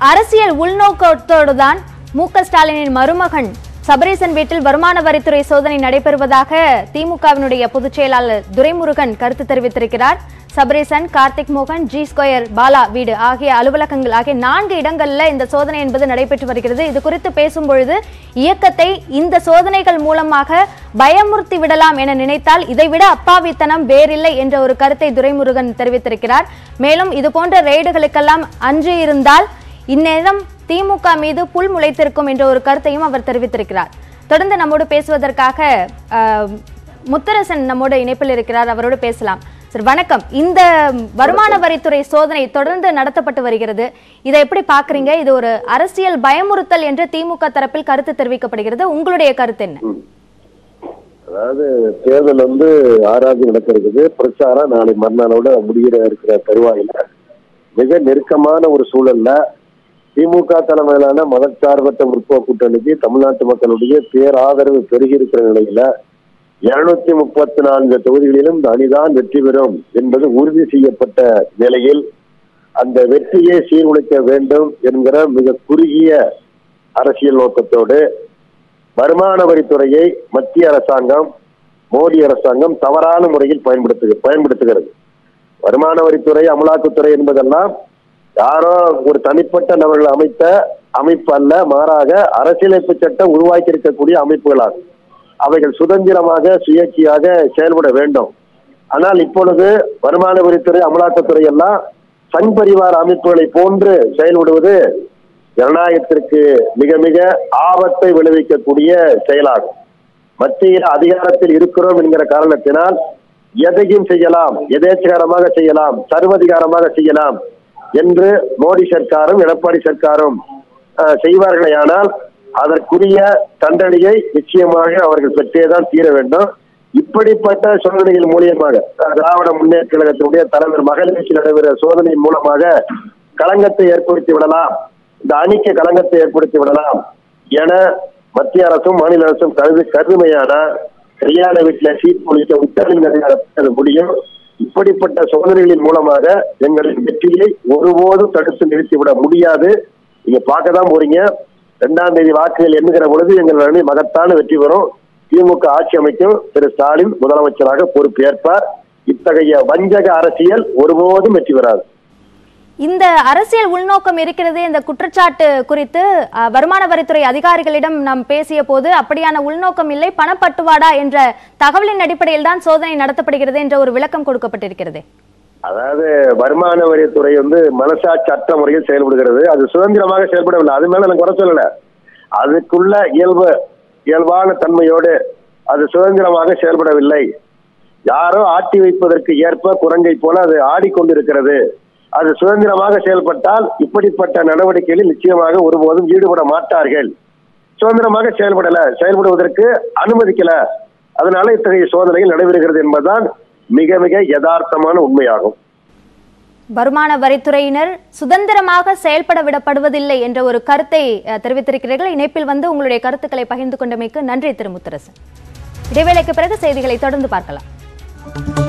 அரசியல் உள்நோக்கத்தோடுதான் மு க ஸ்டாலினின் மருமகன் சபரீசன் வீட்டில் வருமான வரித்துறை சோதனை நடைபெறுவதாக திமுகவினுடைய பொதுச் செயலாளர் துரைமுருகன் கருத்து தெரிவித்திருக்கிறார் சபரீசன் கார்த்திக் மோகன் ஜி ஸ்கொயர் பாலா வீடு ஆகிய அலுவலகங்கள் ஆகிய நான்கு இடங்கள்ல இந்த சோதனை என்பது நடைபெற்று வருகிறது இது குறித்து பேசும்பொழுது இயக்கத்தை இந்த சோதனைகள் மூலமாக பயமுறுத்தி விடலாம் என நினைத்தால் இதைவிட அப்பாவித்தனம் வேறில்லை என்ற ஒரு கருத்தை துரைமுருகன் தெரிவித்திருக்கிறார் மேலும் இது போன்ற ரெய்டுகளுக்கெல்லாம் அன்று இருந்தால் இந்நேரம் திமுக மீது புல் முளைத்திருக்கும் என்ற ஒரு கருத்தையும் அவர் தெரிவித்திருக்கிறார் தொடர்ந்து நம்மோடு பேசுவதற்காக அஹ், முத்தரசன் நம்மோடு இணைப்பில் இருக்கிறார் அவரோடு பேசலாம் சார் வணக்கம் இந்த வருமான வரித்துறை சோதனை தொடர்ந்து நடத்தப்பட்டு வருகிறது இதை எப்படி பாக்குறீங்க இது ஒரு அரசியல் பயமுறுத்தல் என்று திமுக தரப்பில் கருத்து தெரிவிக்கப்படுகிறது உங்களுடைய கருத்து என்ன அதாவது தேர்தல் வந்து ஆறாவது நடக்க இருக்குது பிரச்சாரம் நாளை மறுநாளோட முடிகிற இருக்கிற தருவாயில மிக நெருக்கமான ஒரு சூழல்ல திமுக தலைமையிலான மதச்சார்பற்ற முற்போக்கு கூட்டணிக்கு தமிழ்நாட்டு மக்களுடைய பேராதரவு பெருகி இருக்கிற நிலையில இருநூத்தி முப்பத்தி நான்கு தொகுதிகளிலும் இந்த அணிதான் வெற்றி பெறும் என்பது உறுதி செய்யப்பட்ட நிலையில் அந்த வெற்றியை சீர்குலைக்க வேண்டும் என்கிற மிக குறுகிய அரசியல் நோக்கத்தோடு வருமான வரித்துறையை மத்திய அரசாங்கம் மோடி அரசாங்கம் தவறான முறையில் பயன்படுத்து பயன்படுத்துகிறது வருமான வரித்துறை அமலாக்கத்துறை என்பதெல்லாம் யாரோ ஒரு தனிப்பட்ட நபர்கள் அமைத்த அமைப்பு அல்ல மாறாக அரசியலமைப்பு சட்டம் உருவாக்கி இருக்கக்கூடிய அமைப்புகளாகும் அவைகள் சுதந்திரமாக சுயேட்சையாக செயல்பட வேண்டும் ஆனால் இப்பொழுது வருமான வரித்துறை அமலாக்கத்துறை எல்லாம் சங் பரிவார அமைப்புகளை போன்று செயல்படுவது ஜனநாயகத்திற்கு மிக மிக ஆபத்தை விளைவிக்கக்கூடிய செயலாகும் மத்தியில் அதிகாரத்தில் இருக்கிறோம் என்கிற காரணத்தினால் எதையும் செய்யலாம் எதேச்சகரமாக செய்யலாம் சர்வதிகாரமாக செய்யலாம் என்று மோடி சர்க்காரும் எடப்பாடி சர்க்காரும் அஹ், செய்வார்களேயானால் அதற்குரிய தண்டனையை நிச்சயமாக அவர்கள் பெற்றேதான் தீர வேண்டும் இப்படிப்பட்ட சோதனைகள் மூலியமாக அஹ், திராவிட முன்னேற்ற கழகத்தினுடைய தலைவர் மகளிர் நடைபெற சோதனை மூலமாக களங்கத்தை ஏற்படுத்தி விடலாம் இந்த அணிக்கு களங்கத்தை ஏற்படுத்தி விடலாம் என மத்திய அரசும் மாநில அரசும் கருது கருதுமையானால் சரியான வீட்டில் சீட் பொழிக்க உத்தரவு முடியும் இப்படிப்பட்ட சோதனைகளின் மூலமாக எங்களின் வெற்றியை ஒருபோதும் தடுத்து நிறுத்திவிட முடியாது நீங்க பார்க்க தான் போறீங்க இரண்டாம் தேதி வாக்குகள் எண்ணுகிற பொழுது எங்கள் அணி மகத்தான வெற்றி பெறும் திமுக ஆட்சி அமைக்கும் திரு ஸ்டாலின் முதலமைச்சராக பொறுப்பேற்பார் இத்தகைய வஞ்சக அரசியல் ஒருபோதும் வெற்றி பெறாது இந்த அரசியல் உள்நோக்கம் இருக்கிறது இந்த குற்றச்சாட்டு குறித்து அஹ், வருமான வரித்துறை அதிகாரிகளிடம் நாம் பேசிய போது அப்படியான உள்நோக்கம் இல்லை பணப்பட்டுவாடா என்ற தகவலின் அடிப்படையில் தான் சோதனை நடத்தப்படுகிறது என்ற ஒரு விளக்கம் கொடுக்கப்பட்டிருக்கிறது அதாவது வருமான வரித்துறை வந்து மனசாட்சி அற்ற முறையில் செயல்படுகிறது அது சுதந்திரமாக செயல்படவில்லை அது மேல நான் குறை சொல்லல அதுக்குள்ள இயல்பு இயல்பான தன்மையோடு அது சுதந்திரமாக செயல்படவில்லை யாரோ ஆட்டி வைப்பதற்கு ஏற்ப குரங்கை போல அது ஆடிக்கொண்டிருக்கிறது அது சுதந்திரமாக செயல்பட்டால் இப்படிப்பட்ட நடவடிக்கைகளில் நிச்சயமாக ஒருபோதும் ஈடுபட மாட்டார்கள் சுதந்திரமாக செயல்படல செயல்படுவதற்கு அனுமதிக்கல அதனால இத்தகைய சோதனைகள் நடைபெறுகிறது என்பதுதான் மிக மிக யதார்த்தமான உண்மையாகும் வருமான வரித்துறையினர் சுதந்திரமாக செயல்பட விடப்படுவதில்லை என்ற ஒரு கருத்தை அஹ், தெரிவித்திருக்கிறீர்கள் இணைப்பில் வந்து உங்களுடைய கருத்துக்களை பகிர்ந்து கொண்டமைக்கு நன்றி திரு முத்தரசன் இடைவேளைக்கு பிறகு செய்திகளை தொடர்ந்து பார்க்கலாம்